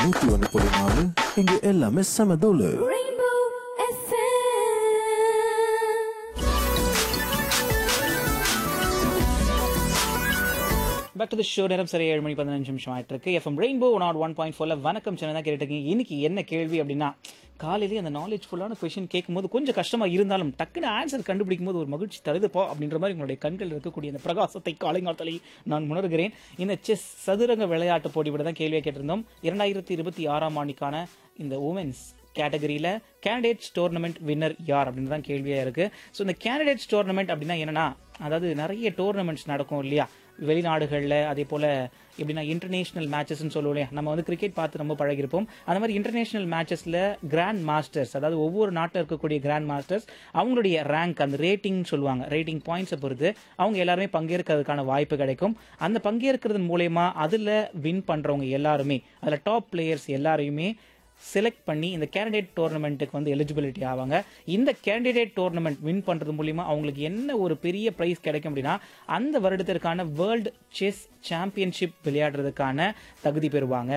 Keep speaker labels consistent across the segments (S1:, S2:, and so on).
S1: நூத்தி ஒண்ணு புள்ளி நாலு இங்க எல்லாமே செம தூளு
S2: Rainbow FM.
S3: Back to the show நேரம் சரி ஏழு மணி பதினஞ்சு நிமிஷம் ஆயிட்டு இருக்கு FM Rainbow nought one point ஃபோர்ல வணக்கம் சேனல் தான் கேட்டுருக்கீங்க இன்னைக்கு என்ன கேள்வி அப்படின்னா காலையிலேயே அந்த நாலேஜ் ஃபுல்லான கொஷின் கேட்கும்போது கொஞ்சம் கஷ்டமா இருந்தாலும் டக்குன்னு ஆன்சர் கண்டுபிடிக்கும் போது ஒரு மகிழ்ச்சி தருதுப்பா அப்படின்ற மாதிரி உங்களுடைய கண்கள் இருக்கக்கூடிய அந்த பிரகாசத்தை காலைங்காலத்திலே நான் உணர்கிறேன் இந்த செஸ் சதுரங்க விளையாட்டு போட்டி விட தான் கேள்வியை கேட்டிருந்தோம் இரண்டாயிரத்தி இருபத்தி ஆறாம் ஆண்டிற்கான இந்த உமன்ஸ் கேட்டகரியில் கேண்டிடேட்ஸ் டோர்னமெண்ட் வின்னர் யார் அப்படின்னு தான் கேள்வியாக இருக்குது ஸோ இந்த கேண்டிடேட்ஸ் டோர்னமெண்ட் அப்படின்னா என்னன்னா அதாவது நிறைய டோர்னமெண்ட்ஸ் நடக்கும் இல்லையா வெளிநாடுகளில் அதே போல் எப்படின்னா இன்டர்நேஷனல் மேட்சஸ்ன்னு சொல்லுவோம் இல்லையா நம்ம வந்து கிரிக்கெட் பார்த்து ரொம்ப பழகிருப்போம் அந்த மாதிரி இன்டர்நேஷனல் மேட்சஸில் கிராண்ட் மாஸ்டர்ஸ் அதாவது ஒவ்வொரு நாட்டில் இருக்கக்கூடிய கிராண்ட் மாஸ்டர்ஸ் அவங்களுடைய ரேங்க் அந்த ரேட்டிங் சொல்லுவாங்க ரேட்டிங் பாயிண்ட்ஸை பொறுத்து அவங்க எல்லாருமே பங்கேற்கிறதுக்கான வாய்ப்பு கிடைக்கும் அந்த பங்கேற்கிறதன் மூலயமா அதில் வின் பண்ணுறவங்க எல்லாருமே அதில் டாப் பிளேயர்ஸ் எல்லாரையுமே செலக்ட் பண்ணி இந்த கேண்டிடேட் டோர்னமெண்ட்டுக்கு வந்து எலிஜிபிலிட்டி ஆவாங்க இந்த கேண்டிடேட் டோர்னமெண்ட் வின் பண்ணுறது மூலிமா அவங்களுக்கு என்ன ஒரு பெரிய ப்ரைஸ் கிடைக்கும் அப்படின்னா அந்த வருடத்திற்கான வேர்ல்டு செஸ் சாம்பியன்ஷிப் விளையாடுறதுக்கான தகுதி பெறுவாங்க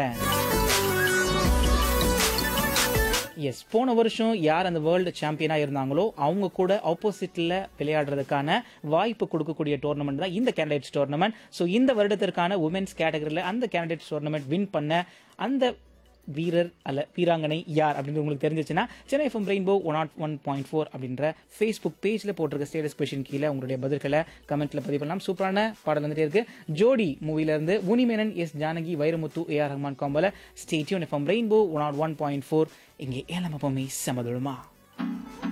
S3: எஸ் போன வருஷம் யார் அந்த வேர்ல்டு சாம்பியனாக இருந்தாங்களோ அவங்க கூட ஆப்போசிட்டில் விளையாடுறதுக்கான வாய்ப்பு கொடுக்கக்கூடிய டோர்னமெண்ட் தான் இந்த கேண்டிடேட்ஸ் டோர்னமெண்ட் ஸோ இந்த வருடத்திற்கான உமன்ஸ் கேட்டகரியில் அந்த கேண்டிடேட்ஸ் டோர்னமெண்ட் வின் பண்ண அந்த வீரர் அல்ல வீராங்கனை யார் அப்படின்னு உங்களுக்கு தெரிஞ்சிச்சுன்னா Chennai FM Rainbow one nought one point four அப்படின்ற ஃபேஸ்புக் பேஜில் போட்டிருக்க ஸ்டேட்டஸ் கொஷின் கீழே உங்களுடைய பதில்களை கமெண்ட்டில் பதிவு பண்ணலாம் சூப்பரான பாடல் வந்துட்டே இருக்கு ஜோடி மூவிலேருந்து உனிமேனன் எஸ் ஜானகி வைரமுத்து ஏஆர் ரஹ்மான் காம்போல stay tuned FM Rainbow one nought one point four இங்கே ஏழாம் எப்பவுமே சமதுளமா